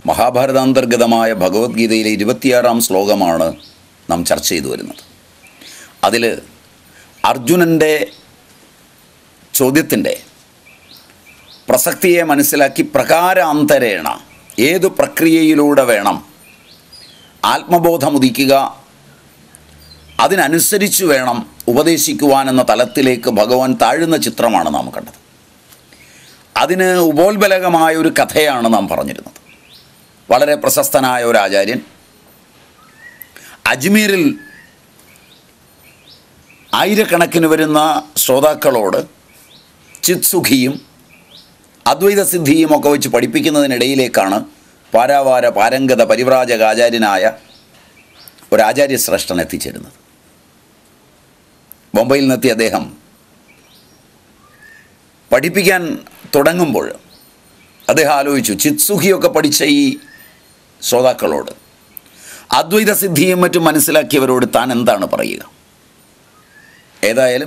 മഹാഭാരതാന്തർഗതമായ ഭഗവത്ഗീതയിലെ ഇരുപത്തിയാറാം ശ്ലോകമാണ് നാം ചർച്ച ചെയ്തു വരുന്നത് അതിൽ അർജുനൻ്റെ ചോദ്യത്തിൻ്റെ പ്രസക്തിയെ മനസ്സിലാക്കി പ്രകാരാന്തരേണ ഏതു പ്രക്രിയയിലൂടെ വേണം ആത്മബോധമുദിക്കുക അതിനനുസരിച്ച് വേണം ഉപദേശിക്കുവാനെന്ന തലത്തിലേക്ക് ഭഗവാൻ താഴുന്ന ചിത്രമാണ് നാം കണ്ടത് അതിന് ഉപോത്ബലകമായ ഒരു കഥയാണ് നാം പറഞ്ഞിരുന്നത് വളരെ പ്രശസ്തനായ ഒരു ആചാര്യൻ അജ്മീറിൽ ആയിരക്കണക്കിന് വരുന്ന ശ്രോതാക്കളോട് ചിത്സുഖിയും അദ്വൈത സിദ്ധിയും ഒക്കെ വെച്ച് പഠിപ്പിക്കുന്നതിനിടയിലേക്കാണ് പാരാവാര പാരംഗത പരിവ്രാജക ആചാര്യനായ ഒരാചാര്യശ്രേഷ്ഠൻ എത്തിച്ചേരുന്നത് ബൊംബെയിൽ നിന്നെത്തിയ അദ്ദേഹം പഠിപ്പിക്കാൻ തുടങ്ങുമ്പോൾ അദ്ദേഹം ആലോചിച്ചു ചിത്സുഖിയൊക്കെ പഠിച്ച ഈ ശ്രോതാക്കളോട് അദ്വൈത സിദ്ധിയും മറ്റും മനസ്സിലാക്കിയവരോട് താൻ എന്താണ് പറയുക ഏതായാലും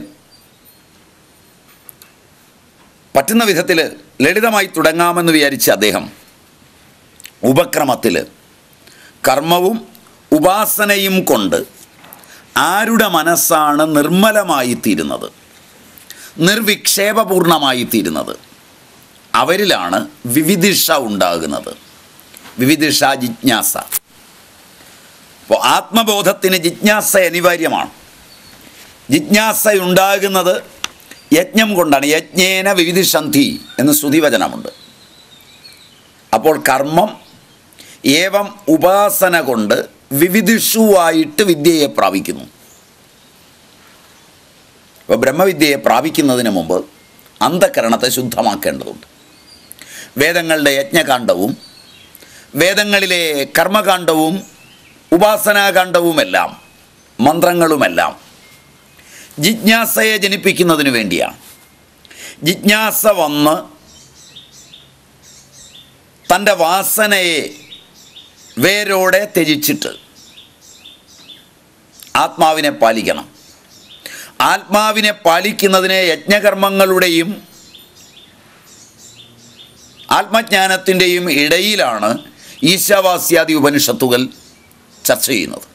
പറ്റുന്ന വിധത്തിൽ ലളിതമായി തുടങ്ങാമെന്ന് വിചാരിച്ച അദ്ദേഹം ഉപക്രമത്തിൽ കർമ്മവും ഉപാസനയും കൊണ്ട് ആരുടെ മനസ്സാണ് നിർമ്മലമായി തീരുന്നത് നിർവിക്ഷേപപൂർണമായി തീരുന്നത് അവരിലാണ് വിവിധിഷ ഉണ്ടാകുന്നത് വിവിധിഷ ജിജ്ഞാസ അപ്പോൾ ആത്മബോധത്തിന് ജിജ്ഞാസ അനിവാര്യമാണ് ജിജ്ഞാസ ഉണ്ടാകുന്നത് യജ്ഞം കൊണ്ടാണ് യജ്ഞേന വിവിധിഷന്തി എന്ന് ശ്രുതിവചനമുണ്ട് അപ്പോൾ കർമ്മം ഏവം ഉപാസന കൊണ്ട് വിവിധിഷുവായിട്ട് വിദ്യയെ പ്രാപിക്കുന്നു ഇപ്പോൾ ബ്രഹ്മവിദ്യയെ പ്രാപിക്കുന്നതിന് മുമ്പ് അന്ധകരണത്തെ ശുദ്ധമാക്കേണ്ടതുണ്ട് വേദങ്ങളുടെ യജ്ഞകാന്ഡവും വേദങ്ങളിലെ കർമ്മകാന്ഡവും ഉപാസനാകാന്ഡവുമെല്ലാം മന്ത്രങ്ങളുമെല്ലാം ജിജ്ഞാസയെ ജനിപ്പിക്കുന്നതിന് വേണ്ടിയാണ് ജിജ്ഞാസ വന്ന് തൻ്റെ വാസനയെ വേരോടെ ത്യജിച്ചിട്ട് ആത്മാവിനെ പാലിക്കണം ആത്മാവിനെ പാലിക്കുന്നതിന് യജ്ഞകർമ്മങ്ങളുടെയും ആത്മജ്ഞാനത്തിൻ്റെയും ഇടയിലാണ് ഈശാവാസ്യാദി ഉപനിഷത്തുകൾ ചർച്ച ചെയ്യുന്നത്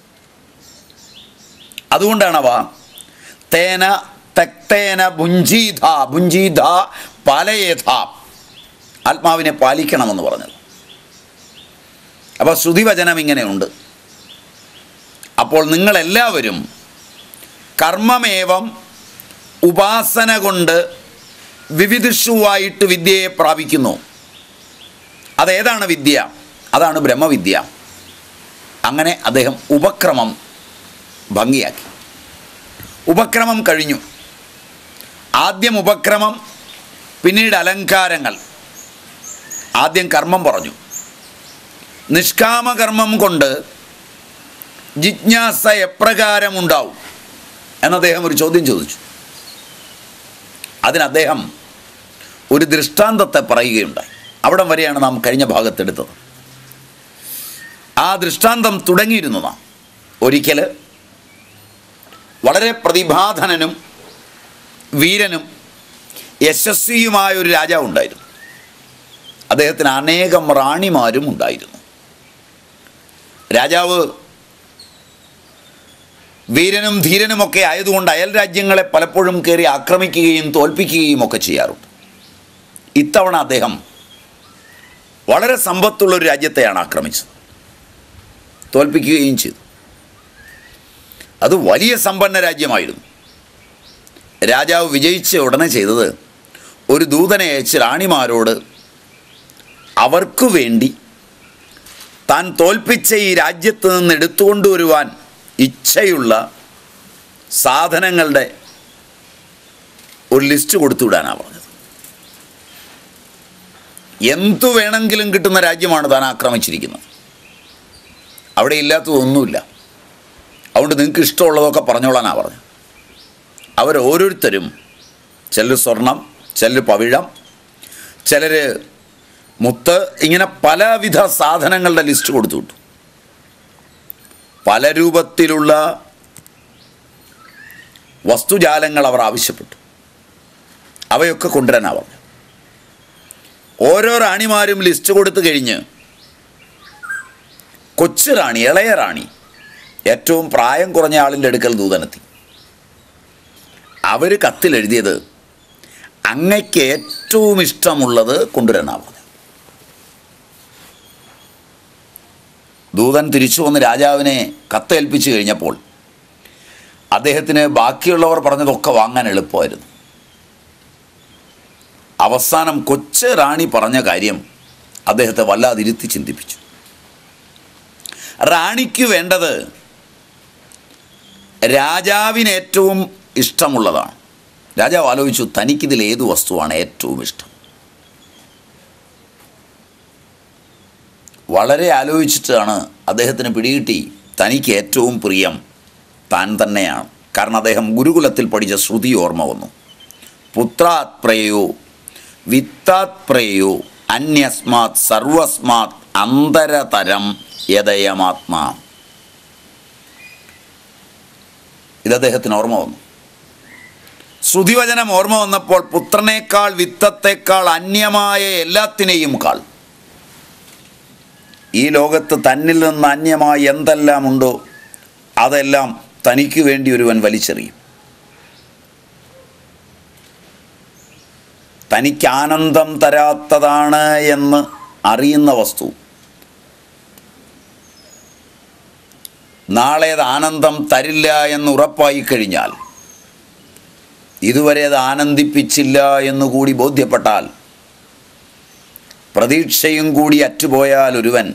അതുകൊണ്ടാണവ തേന തക്തേന ഭുഞ്ചീധ ഭുഞ്ചീധ പാലയേധ ആത്മാവിനെ പാലിക്കണമെന്ന് പറഞ്ഞത് അപ്പോൾ ശ്രുതിവചനം ഇങ്ങനെയുണ്ട് അപ്പോൾ നിങ്ങളെല്ലാവരും കർമ്മമേവം ഉപാസന കൊണ്ട് വിവിധിഷുവായിട്ട് വിദ്യയെ പ്രാപിക്കുന്നു അതേതാണ് വിദ്യ അതാണ് ബ്രഹ്മവിദ്യ അങ്ങനെ അദ്ദേഹം ഉപക്രമം ഭംഗിയാക്കി ഉപക്രമം കഴിഞ്ഞു ആദ്യം ഉപക്രമം പിന്നീട് അലങ്കാരങ്ങൾ ആദ്യം കർമ്മം പറഞ്ഞു നിഷ്കാമകർമ്മം കൊണ്ട് ജിജ്ഞാസ എപ്രകാരമുണ്ടാവും എന്ന് അദ്ദേഹം ഒരു ചോദ്യം ചോദിച്ചു അതിന് അദ്ദേഹം ഒരു ദൃഷ്ടാന്തത്തെ പറയുകയുണ്ടായി അവിടം വരെയാണ് നാം കഴിഞ്ഞ ഭാഗത്തെടുത്തത് ആ ദൃഷ്ടാന്തം തുടങ്ങിയിരുന്നു നാം ഒരിക്കൽ വളരെ പ്രതിഭാധനനും വീരനും യശസ്വിയുമായ ഒരു രാജാവ് ഉണ്ടായിരുന്നു അദ്ദേഹത്തിന് അനേകം റാണിമാരും ഉണ്ടായിരുന്നു രാജാവ് വീരനും ധീരനുമൊക്കെ ആയതുകൊണ്ട് അയൽ രാജ്യങ്ങളെ പലപ്പോഴും കയറി ആക്രമിക്കുകയും തോൽപ്പിക്കുകയും ഒക്കെ ചെയ്യാറുണ്ട് ഇത്തവണ അദ്ദേഹം വളരെ സമ്പത്തുള്ള ഒരു രാജ്യത്തെയാണ് ആക്രമിച്ചത് തോൽപ്പിക്കുകയും ചെയ്തു അത് വലിയ സമ്പന്ന രാജ്യമായിരുന്നു രാജാവ് വിജയിച്ച ഉടനെ ചെയ്തത് ഒരു ദൂതനെ അയച്ച് റാണിമാരോട് അവർക്കു വേണ്ടി താൻ തോൽപ്പിച്ച ഈ രാജ്യത്ത് നിന്ന് എടുത്തുകൊണ്ടുവരുവാൻ ഇച്ഛയുള്ള സാധനങ്ങളുടെ ഒരു ലിസ്റ്റ് കൊടുത്തുവിടാനാണ് പറഞ്ഞത് എന്തു വേണമെങ്കിലും കിട്ടുന്ന രാജ്യമാണ് താൻ ആക്രമിച്ചിരിക്കുന്നത് അവിടെ ഇല്ലാത്തതൊന്നുമില്ല അതുകൊണ്ട് നിങ്ങൾക്ക് ഇഷ്ടമുള്ളതൊക്കെ പറഞ്ഞോളാനാണ് പറഞ്ഞത് അവരോരോരുത്തരും ചിലർ സ്വർണം ചിലർ പവിഴം ചിലർ മുത്ത് ഇങ്ങനെ പലവിധ സാധനങ്ങളുടെ ലിസ്റ്റ് കൊടുത്തു വിട്ടു പല രൂപത്തിലുള്ള വസ്തുജാലങ്ങൾ അവർ ആവശ്യപ്പെട്ടു അവയൊക്കെ കൊണ്ടുവരാനാണ് പറഞ്ഞു ഓരോ റാണിമാരും ലിസ്റ്റ് കൊടുത്തു കഴിഞ്ഞ് കൊച്ചു റാണി ഇളയ റാണി ഏറ്റവും പ്രായം കുറഞ്ഞ ആളിൻ്റെ അടുക്കൽ ദൂതനെത്തി അവർ കത്തിലെഴുതിയത് അങ്ങയ്ക്ക് ഏറ്റവും ഇഷ്ടമുള്ളത് കൊണ്ടുവരാനാ പറഞ്ഞു ദൂതൻ തിരിച്ചു വന്ന് രാജാവിനെ കത്തേൽപ്പിച്ചു കഴിഞ്ഞപ്പോൾ അദ്ദേഹത്തിന് ബാക്കിയുള്ളവർ പറഞ്ഞതൊക്കെ വാങ്ങാൻ എളുപ്പമായിരുന്നു അവസാനം കൊച്ചു റാണി പറഞ്ഞ കാര്യം അദ്ദേഹത്തെ വല്ലാതിരുത്തി ചിന്തിപ്പിച്ചു റാണിക്ക് വേണ്ടത് രാജാവിന് ഏറ്റവും ഇഷ്ടമുള്ളതാണ് രാജാവ് ആലോചിച്ചു തനിക്കിതിൽ ഏത് വസ്തുവാണ് ഏറ്റവും ഇഷ്ടം വളരെ ആലോചിച്ചിട്ടാണ് അദ്ദേഹത്തിന് പിടികിട്ടി തനിക്ക് ഏറ്റവും പ്രിയം താൻ തന്നെയാണ് കാരണം അദ്ദേഹം ഗുരുകുലത്തിൽ പഠിച്ച ശ്രുതി ഓർമ്മ വന്നു പുത്രാത് പ്രയോ വിത്താത് പ്രയോ അന്യസ്മാത് സർവസ്മാത് അന്തരതരം യദയമാത്മാ ഇത് അദ്ദേഹത്തിന് ഓർമ്മ വന്നു ശ്രുതിവചനം ഓർമ്മ വന്നപ്പോൾ പുത്രനേക്കാൾ വിത്തത്തേക്കാൾ അന്യമായ എല്ലാത്തിനെയും കാൾ ഈ ലോകത്ത് തന്നിൽ നിന്ന് അന്യമായി എന്തെല്ലാം ഉണ്ടോ അതെല്ലാം തനിക്ക് വേണ്ടി ഒരുവൻ വലിച്ചെറിയും തനിക്ക് ആനന്ദം തരാത്തതാണ് എന്ന് അറിയുന്ന വസ്തു നാളെ അത് ആനന്ദം തരില്ല എന്ന് ഉറപ്പായി കഴിഞ്ഞാൽ ഇതുവരെ അത് ആനന്ദിപ്പിച്ചില്ല എന്ന് കൂടി ബോധ്യപ്പെട്ടാൽ പ്രതീക്ഷയും കൂടി അറ്റുപോയാൽ ഒരുവൻ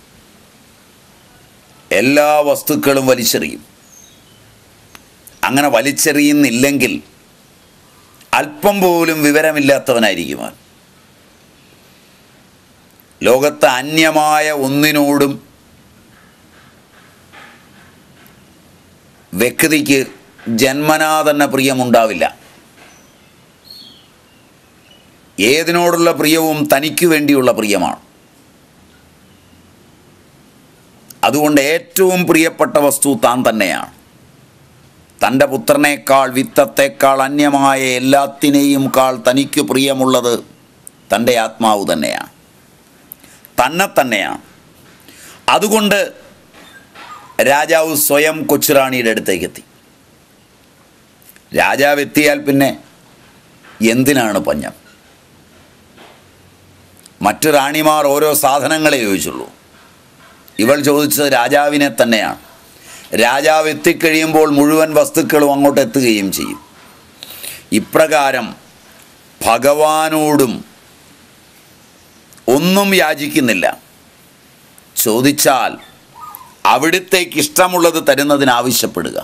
എല്ലാ വസ്തുക്കളും വലിച്ചെറിയും അങ്ങനെ വലിച്ചെറിയുന്നില്ലെങ്കിൽ അല്പം പോലും വിവരമില്ലാത്തവനായിരിക്കും അവൻ ലോകത്ത് അന്യമായ ഒന്നിനോടും വ്യക്തിക്ക് ജന്മനാ തന്നെ പ്രിയമുണ്ടാവില്ല ഏതിനോടുള്ള പ്രിയവും തനിക്ക് വേണ്ടിയുള്ള പ്രിയമാണ് അതുകൊണ്ട് ഏറ്റവും പ്രിയപ്പെട്ട വസ്തു താൻ തന്നെയാണ് തൻ്റെ പുത്രനേക്കാൾ വിത്തത്തേക്കാൾ അന്യമായ എല്ലാത്തിനെയും കാൾ തനിക്ക് പ്രിയമുള്ളത് തൻ്റെ ആത്മാവ് തന്നെയാണ് തന്നെ തന്നെയാണ് അതുകൊണ്ട് രാജാവ് സ്വയം കൊച്ചുറാണിയുടെ അടുത്തേക്ക് എത്തി രാജാവ് എത്തിയാൽ പിന്നെ എന്തിനാണ് പഞ്ഞം മറ്റു റാണിമാർ ഓരോ സാധനങ്ങളെ ചോദിച്ചുള്ളൂ ഇവൾ ചോദിച്ചത് രാജാവിനെ തന്നെയാണ് രാജാവ് എത്തിക്കഴിയുമ്പോൾ മുഴുവൻ വസ്തുക്കളും അങ്ങോട്ട് എത്തുകയും ചെയ്യും ഇപ്രകാരം ഭഗവാനോടും ഒന്നും യാചിക്കുന്നില്ല ചോദിച്ചാൽ അവിടുത്തേക്ക് ഇഷ്ടമുള്ളത് തരുന്നതിന് ആവശ്യപ്പെടുക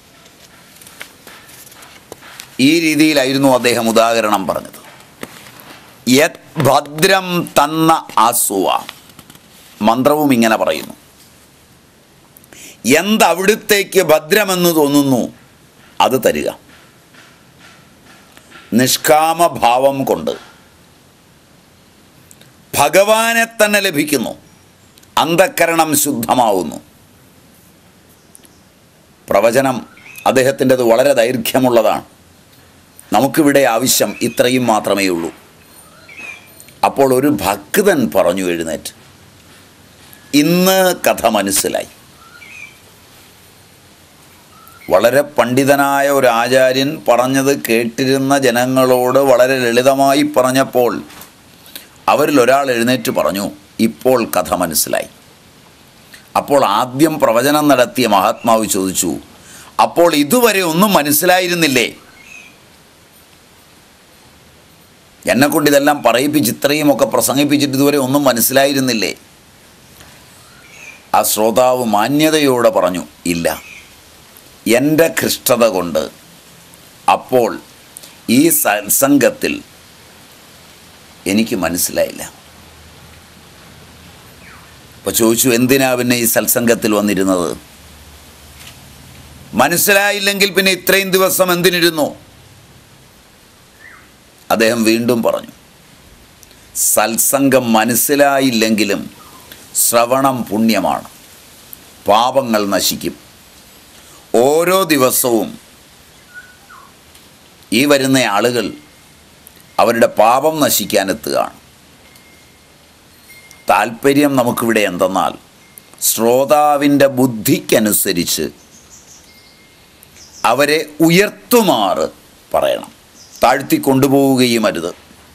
ഈ രീതിയിലായിരുന്നു അദ്ദേഹം ഉദാഹരണം പറഞ്ഞത് യത് ഭദ്രം തന്ന ആസുവ മന്ത്രവും ഇങ്ങനെ പറയുന്നു എന്ത് അവിടുത്തേക്ക് ഭദ്രമെന്ന് തോന്നുന്നു അത് തരിക നിഷ്കാമഭാവം കൊണ്ട് ഭഗവാനെ തന്നെ ലഭിക്കുന്നു അന്ധക്കരണം ശുദ്ധമാവുന്നു പ്രവചനം അദ്ദേഹത്തിൻ്റെത് വളരെ ദൈർഘ്യമുള്ളതാണ് നമുക്കിവിടെ ആവശ്യം ഇത്രയും മാത്രമേ ഉള്ളൂ അപ്പോൾ ഒരു ഭക്തൻ പറഞ്ഞു എഴുന്നേറ്റ് ഇന്ന് കഥ മനസ്സിലായി വളരെ പണ്ഡിതനായ ഒരു ആചാര്യൻ പറഞ്ഞത് കേട്ടിരുന്ന ജനങ്ങളോട് വളരെ ലളിതമായി പറഞ്ഞപ്പോൾ അവരിൽ ഒരാൾ എഴുന്നേറ്റ് പറഞ്ഞു ഇപ്പോൾ കഥ മനസ്സിലായി അപ്പോൾ ആദ്യം പ്രവചനം നടത്തിയ മഹാത്മാവ് ചോദിച്ചു അപ്പോൾ ഇതുവരെ ഒന്നും മനസ്സിലായിരുന്നില്ലേ എന്നെക്കൊണ്ട് ഇതെല്ലാം പറയിപ്പിച്ച് ഇത്രയും ഒക്കെ പ്രസംഗിപ്പിച്ചിട്ട് ഇതുവരെ ഒന്നും മനസ്സിലായിരുന്നില്ലേ ആ ശ്രോതാവ് മാന്യതയോടെ പറഞ്ഞു ഇല്ല എൻ്റെ ഖൃഷ്ടത കൊണ്ട് അപ്പോൾ ഈ സത്സംഗത്തിൽ എനിക്ക് മനസ്സിലായില്ല അപ്പോൾ ചോദിച്ചു എന്തിനാ പിന്നെ ഈ സത്സംഗത്തിൽ വന്നിരുന്നത് മനസ്സിലായില്ലെങ്കിൽ പിന്നെ ഇത്രയും ദിവസം എന്തിനിരുന്നു അദ്ദേഹം വീണ്ടും പറഞ്ഞു സത്സംഗം മനസ്സിലായില്ലെങ്കിലും ശ്രവണം പുണ്യമാണ് പാപങ്ങൾ നശിക്കും ഓരോ ദിവസവും ഈ വരുന്ന ആളുകൾ അവരുടെ പാപം നശിക്കാനെത്തുകയാണ് താല്പര്യം നമുക്കിവിടെ എന്തെന്നാൽ ശ്രോതാവിൻ്റെ ബുദ്ധിക്കനുസരിച്ച് അവരെ ഉയർത്തുമാറ് പറയണം താഴ്ത്തി കൊണ്ടുപോവുകയും അരുത്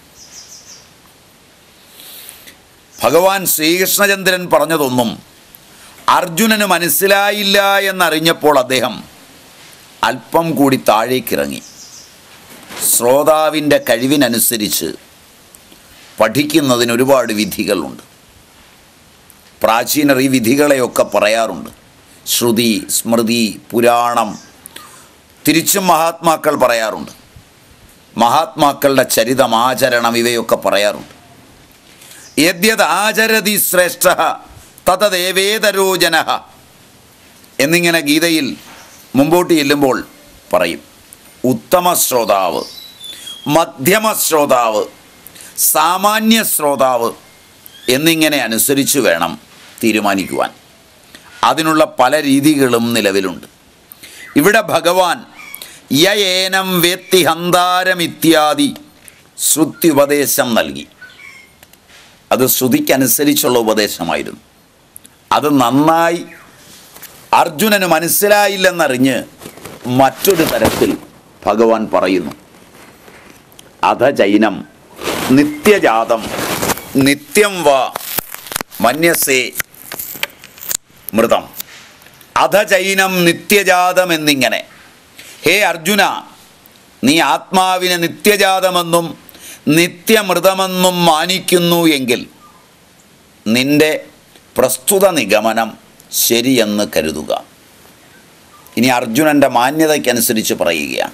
ഭഗവാൻ ശ്രീകൃഷ്ണചന്ദ്രൻ പറഞ്ഞതൊന്നും അർജുനന് മനസ്സിലായില്ല എന്നറിഞ്ഞപ്പോൾ അദ്ദേഹം അല്പം കൂടി താഴേക്കിറങ്ങി ശ്രോതാവിൻ്റെ കഴിവിനനുസരിച്ച് പഠിക്കുന്നതിന് ഒരുപാട് വിധികളുണ്ട് പ്രാചീനർ ഈ വിധികളെയൊക്കെ പറയാറുണ്ട് ശ്രുതി സ്മൃതി പുരാണം തിരിച്ചും മഹാത്മാക്കൾ പറയാറുണ്ട് മഹാത്മാക്കളുടെ ചരിതം ആചരണം ഇവയൊക്കെ പറയാറുണ്ട് യദ്യത് ആചരതി ശ്രേഷ്ഠ തതദേവേതരോ ജന എന്നിങ്ങനെ ഗീതയിൽ മുമ്പോട്ട് ചെല്ലുമ്പോൾ പറയും ഉത്തമ ശ്രോതാവ് മധ്യമ ശ്രോതാവ് സാമാന്യ ശ്രോതാവ് എന്നിങ്ങനെ അനുസരിച്ച് വേണം തീരുമാനിക്കുവാൻ അതിനുള്ള പല രീതികളും നിലവിലുണ്ട് ഇവിടെ ഭഗവാൻ യയേനം വേത്തി ഹന്താരം ഇത്യാദി ശ്രുതി ഉപദേശം നൽകി അത് ശ്രുതിക്കനുസരിച്ചുള്ള ഉപദേശമായിരുന്നു അത് നന്നായി അർജുനന് മനസ്സിലായില്ലെന്നറിഞ്ഞ് മറ്റൊരു തരത്തിൽ ഭഗവാൻ പറയുന്നു അധ ജൈനം നിത്യജാതം നിത്യം വാ മന്യസേ മൃതം അധചൈനം നിത്യജാതം എന്നിങ്ങനെ ഹേ അർജുന നീ ആത്മാവിനെ നിത്യജാതമെന്നും നിത്യമൃതമെന്നും മാനിക്കുന്നു എങ്കിൽ നിന്റെ പ്രസ്തുത നിഗമനം ശരിയെന്ന് കരുതുക ഇനി അർജുനൻ്റെ മാന്യതയ്ക്കനുസരിച്ച് പറയുകയാണ്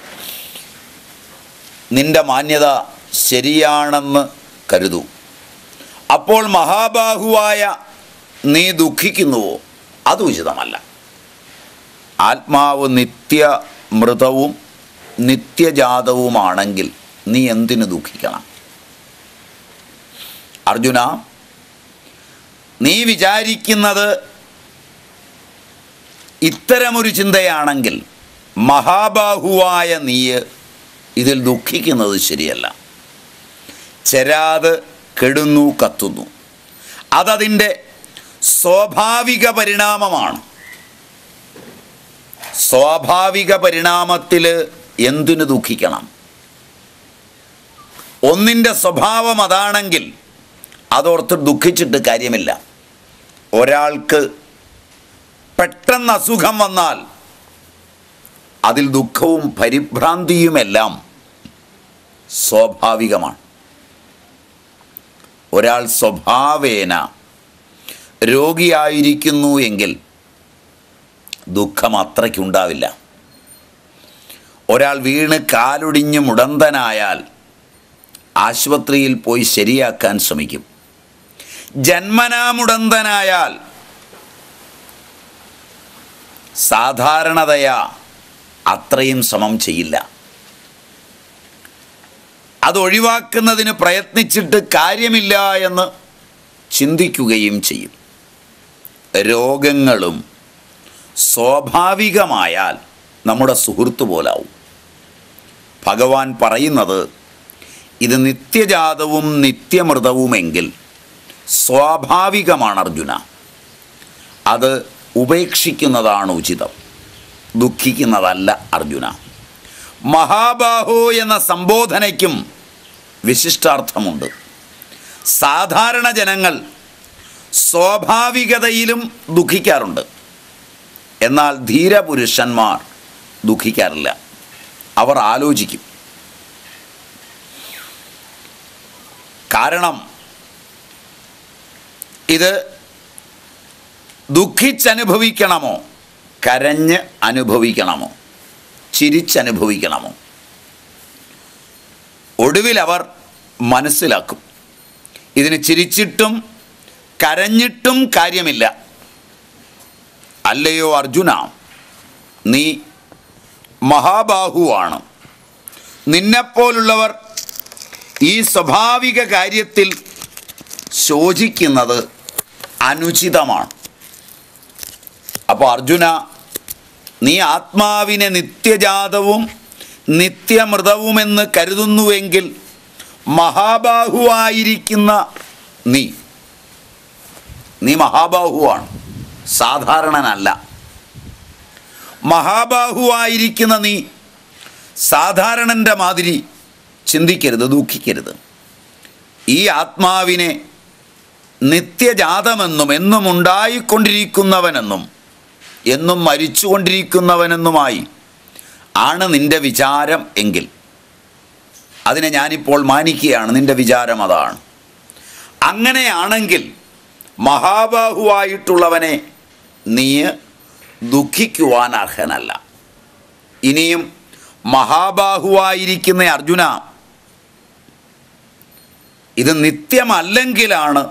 നിന്റെ മാന്യത ശരിയാണെന്ന് കരുതൂ അപ്പോൾ മഹാബാഹുവായ നീ ദുഃഖിക്കുന്നുവോ അത് ഉചിതമല്ല ആത്മാവ് നിത്യ മൃതവും നിത്യജാതവുമാണെങ്കിൽ നീ എന്തിനു ദുഃഖിക്കണം അർജുന നീ വിചാരിക്കുന്നത് ഇത്തരമൊരു ചിന്തയാണെങ്കിൽ മഹാബാഹുവായ നീ ഇതിൽ ദുഃഖിക്കുന്നത് ശരിയല്ല ചെരാത് കെടുന്നു കത്തുന്നു അതതിൻ്റെ സ്വാഭാവിക പരിണാമമാണ് സ്വാഭാവിക പരിണാമത്തിൽ എന്തിനു ദുഃഖിക്കണം ഒന്നിൻ്റെ സ്വഭാവം അതാണെങ്കിൽ അതോർത്ത് ദുഃഖിച്ചിട്ട് കാര്യമില്ല ഒരാൾക്ക് പെട്ടെന്ന് അസുഖം വന്നാൽ അതിൽ ദുഃഖവും പരിഭ്രാന്തിയുമെല്ലാം സ്വാഭാവികമാണ് ഒരാൾ സ്വഭാവേന രോഗിയായിരിക്കുന്നു എങ്കിൽ ദുഃഖം അത്രയ്ക്കുണ്ടാവില്ല ഒരാൾ വീണ് കാലൊടിഞ്ഞ് മുടന്തനായാൽ ആശുപത്രിയിൽ പോയി ശരിയാക്കാൻ ശ്രമിക്കും ജന്മനാ മുടന്തനായാൽ സാധാരണതയാ അത്രയും ശ്രമം ചെയ്യില്ല അത് ഒഴിവാക്കുന്നതിന് പ്രയത്നിച്ചിട്ട് കാര്യമില്ല എന്ന് ചിന്തിക്കുകയും ചെയ്യും രോഗങ്ങളും സ്വാഭാവികമായാൽ നമ്മുടെ സുഹൃത്ത് പോലാവും ഭഗവാൻ പറയുന്നത് ഇത് നിത്യജാതവും നിത്യമൃതവുമെങ്കിൽ സ്വാഭാവികമാണ് അർജുന അത് ഉപേക്ഷിക്കുന്നതാണ് ഉചിതം ദുഃഖിക്കുന്നതല്ല അർജുന മഹാബാഹോ എന്ന സംബോധനയ്ക്കും വിശിഷ്ടാർത്ഥമുണ്ട് സാധാരണ ജനങ്ങൾ സ്വാഭാവികതയിലും ദുഃഖിക്കാറുണ്ട് എന്നാൽ ധീരപുരുഷന്മാർ ദുഃഖിക്കാറില്ല അവർ ആലോചിക്കും കാരണം ഇത് ദുഃഖിച്ചനുഭവിക്കണമോ കരഞ്ഞ് അനുഭവിക്കണമോ ചിരിച്ചനുഭവിക്കണമോ ഒടുവിൽ അവർ മനസ്സിലാക്കും ഇതിന് ചിരിച്ചിട്ടും കരഞ്ഞിട്ടും കാര്യമില്ല അല്ലയോ അർജുന നീ മഹാബാഹുവാണ് നിന്നെപ്പോലുള്ളവർ ഈ സ്വാഭാവിക കാര്യത്തിൽ ശോചിക്കുന്നത് അനുചിതമാണ് അപ്പോൾ അർജുന നീ ആത്മാവിനെ നിത്യജാതവും നിത്യമൃതവുമെന്ന് കരുതുന്നുവെങ്കിൽ മഹാബാഹുവായിരിക്കുന്ന നീ നീ മഹാബാഹുവാണ് സാധാരണനല്ല മഹാബാഹുവായിരിക്കുന്ന നീ സാധാരണൻ്റെ മാതിരി ചിന്തിക്കരുത് ദുഃഖിക്കരുത് ഈ ആത്മാവിനെ നിത്യജാതമെന്നും എന്നും ഉണ്ടായിക്കൊണ്ടിരിക്കുന്നവനെന്നും എന്നും മരിച്ചുകൊണ്ടിരിക്കുന്നവനെന്നുമായി ആണ് നിന്റെ വിചാരം എങ്കിൽ അതിനെ ഞാനിപ്പോൾ മാനിക്കുകയാണ് നിന്റെ വിചാരം അതാണ് അങ്ങനെയാണെങ്കിൽ മഹാബാഹുവായിട്ടുള്ളവനെ നീ ദുഃഖിക്കുവാൻ അർഹനല്ല ഇനിയും മഹാബാഹുവായിരിക്കുന്ന അർജുന ഇത് നിത്യമല്ലെങ്കിലാണ്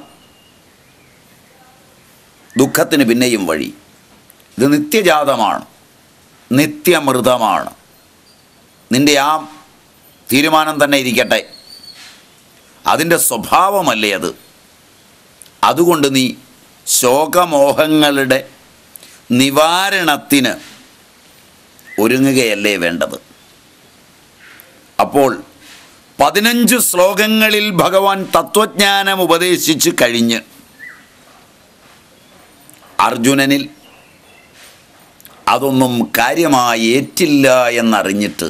ദുഃഖത്തിന് പിന്നെയും വഴി ഇത് നിത്യജാതമാണ് നിത്യമൃതമാണ് നിന്റെ ആ തീരുമാനം തന്നെ ഇരിക്കട്ടെ അതിൻ്റെ സ്വഭാവമല്ലേ അത് അതുകൊണ്ട് നീ ശോകമോഹങ്ങളുടെ നിവാരണത്തിന് ഒരുങ്ങുകയല്ലേ വേണ്ടത് അപ്പോൾ പതിനഞ്ച് ശ്ലോകങ്ങളിൽ ഭഗവാൻ തത്വജ്ഞാനം ഉപദേശിച്ച് കഴിഞ്ഞ് അർജുനനിൽ അതൊന്നും കാര്യമായി ഏറ്റില്ല എന്നറിഞ്ഞിട്ട്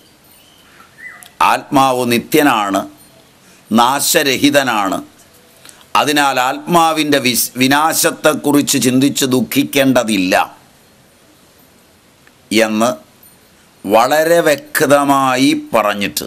ആത്മാവ് നിത്യനാണ് നാശരഹിതനാണ് അതിനാൽ ആത്മാവിൻ്റെ വിസ് വിനാശത്തെക്കുറിച്ച് ചിന്തിച്ച് ദുഃഖിക്കേണ്ടതില്ല എന്ന് വളരെ വ്യക്തമായി പറഞ്ഞിട്ട്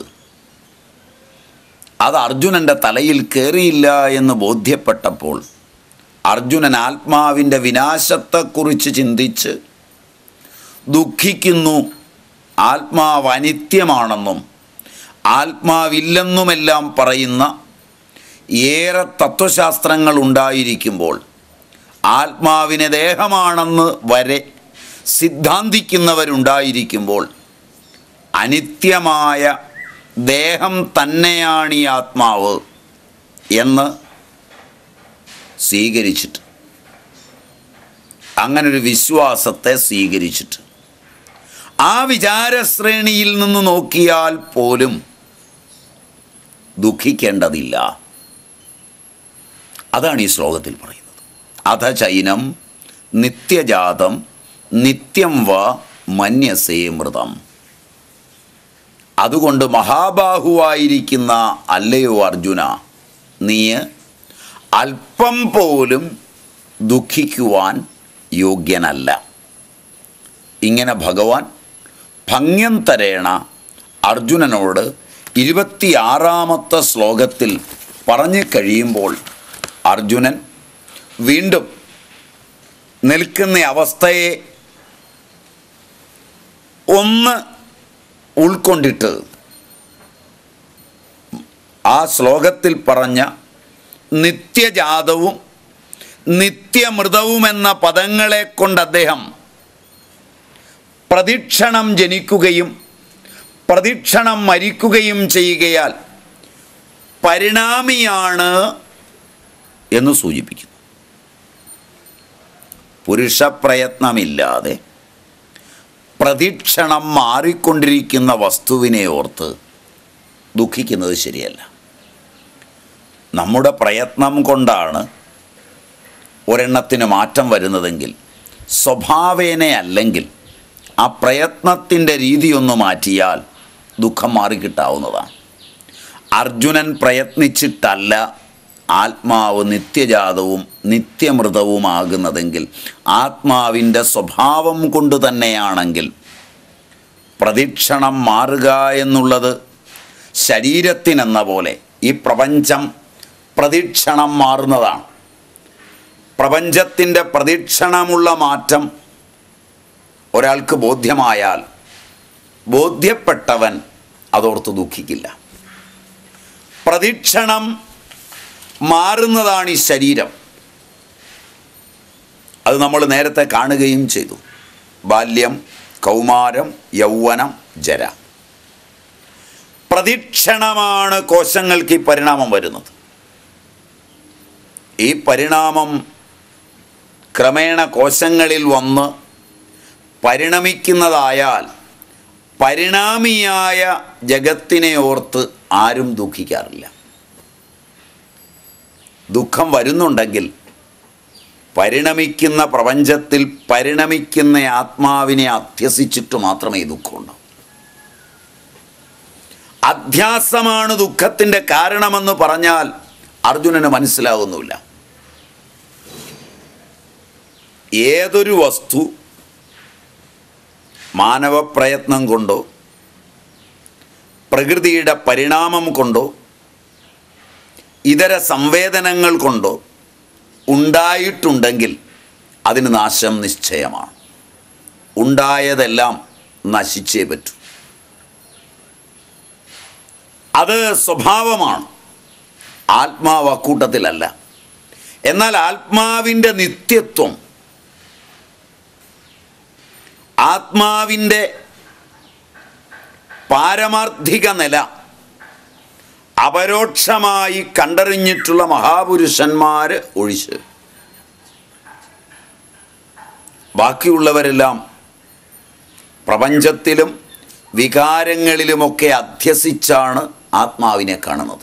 അത് അർജുനൻ്റെ തലയിൽ കയറിയില്ല എന്ന് ബോധ്യപ്പെട്ടപ്പോൾ അർജുനൻ ആത്മാവിൻ്റെ വിനാശത്തെക്കുറിച്ച് ചിന്തിച്ച് ദുഃഖിക്കുന്നു ആത്മാവ് അനിത്യമാണെന്നും ആത്മാവില്ലെന്നുമെല്ലാം പറയുന്ന ഏറെ തത്വശാസ്ത്രങ്ങൾ ഉണ്ടായിരിക്കുമ്പോൾ ആത്മാവിനെ ദേഹമാണെന്ന് വരെ സിദ്ധാന്തിക്കുന്നവരുണ്ടായിരിക്കുമ്പോൾ അനിത്യമായ ദേഹം തന്നെയാണ് ഈ ആത്മാവ് എന്ന് സ്വീകരിച്ചിട്ട് അങ്ങനൊരു വിശ്വാസത്തെ സ്വീകരിച്ചിട്ട് ആ വിചാരശ്രേണിയിൽ നിന്ന് നോക്കിയാൽ പോലും ദുഃഖിക്കേണ്ടതില്ല അതാണ് ഈ ശ്ലോകത്തിൽ പറയുന്നത് അധ ചൈനം നിത്യജാതം നിത്യം വ മന്യസേ മൃതം അതുകൊണ്ട് മഹാബാഹുവായിരിക്കുന്ന അല്ലയോ അർജുന നീ അല്പം പോലും ദുഃഖിക്കുവാൻ യോഗ്യനല്ല ഇങ്ങനെ ഭഗവാൻ ഭംഗ്യം തരേണ അർജുനനോട് ഇരുപത്തിയാറാമത്തെ ശ്ലോകത്തിൽ പറഞ്ഞു കഴിയുമ്പോൾ അർജുനൻ വീണ്ടും നിൽക്കുന്ന അവസ്ഥയെ ഒന്ന് ഉൾക്കൊണ്ടിട്ട് ആ ശ്ലോകത്തിൽ പറഞ്ഞ നിത്യജാതവും നിത്യമൃതവുമെന്ന പദങ്ങളെ കൊണ്ട് അദ്ദേഹം പ്രദക്ഷിണം ജനിക്കുകയും പ്രദക്ഷിണം മരിക്കുകയും ചെയ്യുകയാൽ പരിണാമിയാണ് എന്ന് സൂചിപ്പിക്കുന്നു പുരുഷപ്രയത്നമില്ലാതെ പ്രദക്ഷിണം മാറിക്കൊണ്ടിരിക്കുന്ന വസ്തുവിനെ ഓർത്ത് ദുഃഖിക്കുന്നത് ശരിയല്ല നമ്മുടെ പ്രയത്നം കൊണ്ടാണ് ഒരെണ്ണത്തിന് മാറ്റം വരുന്നതെങ്കിൽ സ്വഭാവേന അല്ലെങ്കിൽ ആ പ്രയത്നത്തിൻ്റെ രീതി ഒന്ന് മാറ്റിയാൽ ദുഃഖം മാറിക്കിട്ടാവുന്നതാണ് അർജുനൻ പ്രയത്നിച്ചിട്ടല്ല ആത്മാവ് നിത്യജാതവും നിത്യമൃതവുമാകുന്നതെങ്കിൽ ആത്മാവിൻ്റെ സ്വഭാവം കൊണ്ട് തന്നെയാണെങ്കിൽ പ്രദക്ഷിണം മാറുക എന്നുള്ളത് ശരീരത്തിനെന്ന പോലെ ഈ പ്രപഞ്ചം പ്രദക്ഷിണം മാറുന്നതാണ് പ്രപഞ്ചത്തിൻ്റെ പ്രദക്ഷിണമുള്ള മാറ്റം ഒരാൾക്ക് ബോധ്യമായാൽ ബോധ്യപ്പെട്ടവൻ അതോർത്ത് ദുഃഖിക്കില്ല പ്രദക്ഷിണം മാറുന്നതാണ് ഈ ശരീരം അത് നമ്മൾ നേരത്തെ കാണുകയും ചെയ്തു ബാല്യം കൗമാരം യൗവനം ജര പ്രദക്ഷിണമാണ് കോശങ്ങൾക്ക് ഈ പരിണാമം വരുന്നത് ഈ പരിണാമം ക്രമേണ കോശങ്ങളിൽ വന്ന് പരിണമിക്കുന്നതായാൽ പരിണാമിയായ ജഗത്തിനെ ഓർത്ത് ആരും ദുഃഖിക്കാറില്ല ദുഃഖം വരുന്നുണ്ടെങ്കിൽ പരിണമിക്കുന്ന പ്രപഞ്ചത്തിൽ പരിണമിക്കുന്ന ആത്മാവിനെ അധ്യസിച്ചിട്ട് മാത്രമേ ദുഃഖമുണ്ടാവൂ അധ്യാസമാണ് ദുഃഖത്തിൻ്റെ കാരണമെന്ന് പറഞ്ഞാൽ അർജുനന് മനസ്സിലാകുന്നില്ല ഏതൊരു വസ്തു മാനവ പ്രയത്നം കൊണ്ടോ പ്രകൃതിയുടെ പരിണാമം കൊണ്ടോ ഇതര സംവേദനങ്ങൾ കൊണ്ടോ ഉണ്ടായിട്ടുണ്ടെങ്കിൽ അതിന് നാശം നിശ്ചയമാണ് ഉണ്ടായതെല്ലാം നശിച്ചേ പറ്റൂ അത് സ്വഭാവമാണ് ആത്മാവ് അക്കൂട്ടത്തിലല്ല എന്നാൽ ആത്മാവിൻ്റെ നിത്യത്വം ആത്മാവിൻ്റെ പാരമാർത്ഥിക നില അപരോക്ഷമായി കണ്ടറിഞ്ഞിട്ടുള്ള മഹാപുരുഷന്മാർ ഒഴിച്ച് ബാക്കിയുള്ളവരെല്ലാം പ്രപഞ്ചത്തിലും വികാരങ്ങളിലുമൊക്കെ അധ്യസിച്ചാണ് ആത്മാവിനെ കാണുന്നത്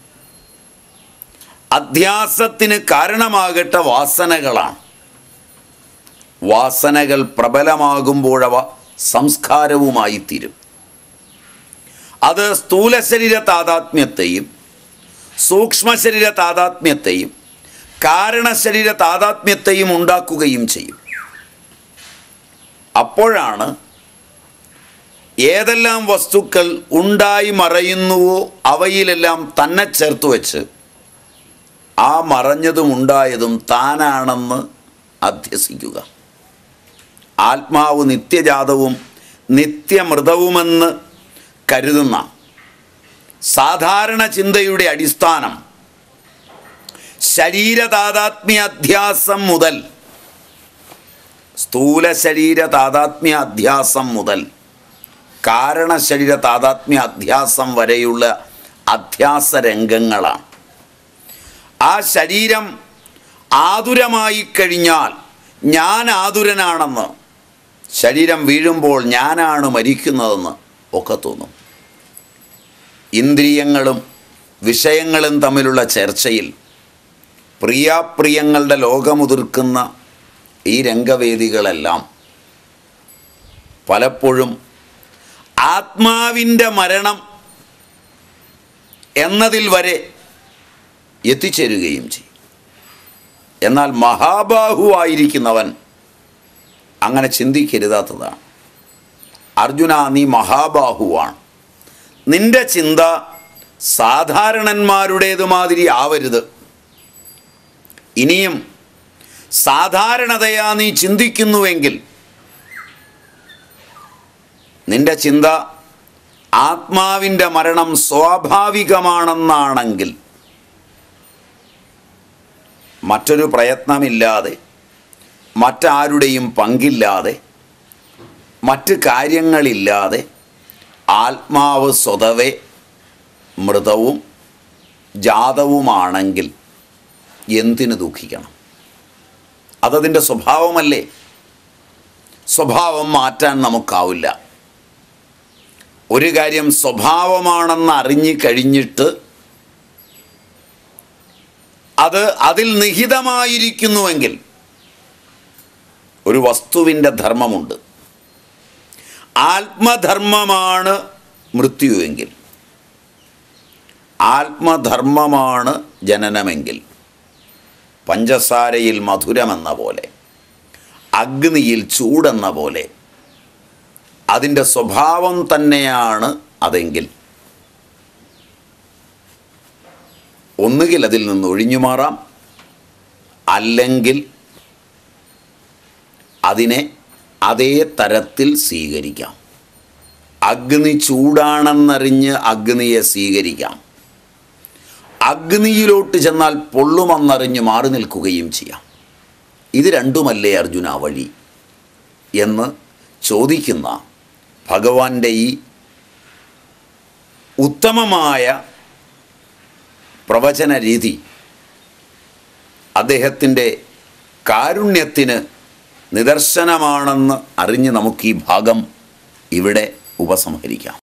അധ്യാസത്തിന് കാരണമാകട്ടെ വാസനകളാണ് വാസനകൾ പ്രബലമാകുമ്പോഴവ സംസ്കാരവുമായി തീരും അത് സ്ഥൂല ശരീര താതാത്മ്യത്തെയും സൂക്ഷ്മശരീര താതാത്മ്യത്തെയും കാരണശരീര താതാത്മ്യത്തെയും ഉണ്ടാക്കുകയും ചെയ്യും അപ്പോഴാണ് ഏതെല്ലാം വസ്തുക്കൾ ഉണ്ടായി മറയുന്നുവോ അവയിലെല്ലാം തന്നെ ചേർത്ത് വെച്ച് ആ മറഞ്ഞതും ഉണ്ടായതും താനാണെന്ന് അധ്യസിക്കുക ആത്മാവ് നിത്യജാതവും നിത്യമൃതവുമെന്ന് കരുതുന്ന സാധാരണ ചിന്തയുടെ അടിസ്ഥാനം ശരീരതാതാത്മ്യ അധ്യാസം മുതൽ സ്ഥൂല ശരീര താതാത്മ്യ അധ്യാസം മുതൽ കാരണശരീര താതാത്മ്യ അധ്യാസം വരെയുള്ള അധ്യാസ രംഗങ്ങളാണ് ആ ശരീരം ആതുരമായി കഴിഞ്ഞാൽ ഞാൻ ആതുരനാണെന്ന് ശരീരം വീഴുമ്പോൾ ഞാനാണ് മരിക്കുന്നതെന്ന് ഒക്കെ തോന്നും ഇന്ദ്രിയങ്ങളും വിഷയങ്ങളും തമ്മിലുള്ള ചർച്ചയിൽ പ്രിയാപ്രിയങ്ങളുടെ ലോകമുതിർക്കുന്ന ഈ രംഗവേദികളെല്ലാം പലപ്പോഴും ആത്മാവിൻ്റെ മരണം എന്നതിൽ വരെ എത്തിച്ചേരുകയും ചെയ്യും എന്നാൽ മഹാബാഹുവായിരിക്കുന്നവൻ അങ്ങനെ ചിന്തിക്കരുതാത്തതാണ് അർജുന നീ മഹാബാഹുവാണ് നിന്റെ ചിന്ത സാധാരണന്മാരുടേതുമാതിരി ആവരുത് ഇനിയും സാധാരണതയാ നീ ചിന്തിക്കുന്നുവെങ്കിൽ നിന്റെ ചിന്ത ആത്മാവിൻ്റെ മരണം സ്വാഭാവികമാണെന്നാണെങ്കിൽ മറ്റൊരു പ്രയത്നമില്ലാതെ മറ്റാരുടെയും പങ്കില്ലാതെ മറ്റ് കാര്യങ്ങളില്ലാതെ ആത്മാവ് സ്വതവേ മൃതവും ജാതവുമാണെങ്കിൽ എന്തിനു ദുഃഖിക്കണം അതതിൻ്റെ സ്വഭാവമല്ലേ സ്വഭാവം മാറ്റാൻ നമുക്കാവില്ല ഒരു കാര്യം സ്വഭാവമാണെന്ന് അറിഞ്ഞു കഴിഞ്ഞിട്ട് അത് അതിൽ നിഹിതമായിരിക്കുന്നുവെങ്കിൽ ഒരു വസ്തുവിൻ്റെ ധർമ്മമുണ്ട് ആത്മധർമ്മമാണ് മൃത്യുവെങ്കിൽ ആത്മധർമ്മമാണ് ജനനമെങ്കിൽ പഞ്ചസാരയിൽ മധുരമെന്ന പോലെ അഗ്നിയിൽ ചൂടെന്ന പോലെ അതിൻ്റെ സ്വഭാവം തന്നെയാണ് അതെങ്കിൽ ഒന്നുകിൽ അതിൽ നിന്ന് ഒഴിഞ്ഞു മാറാം അല്ലെങ്കിൽ അതിനെ അതേ തരത്തിൽ സ്വീകരിക്കാം അഗ്നി ചൂടാണെന്നറിഞ്ഞ് അഗ്നിയെ സ്വീകരിക്കാം അഗ്നിയിലോട്ട് ചെന്നാൽ പൊള്ളുമെന്നറിഞ്ഞ് മാറി നിൽക്കുകയും ചെയ്യാം ഇത് രണ്ടുമല്ലേ അർജുന വഴി എന്ന് ചോദിക്കുന്ന ഭഗവാന്റെ ഈ ഉത്തമമായ പ്രവചന രീതി അദ്ദേഹത്തിൻ്റെ കാരുണ്യത്തിന് നിദർശനമാണെന്ന് അറിഞ്ഞ് നമുക്ക് ഈ ഭാഗം ഇവിടെ ഉപസംഹരിക്കാം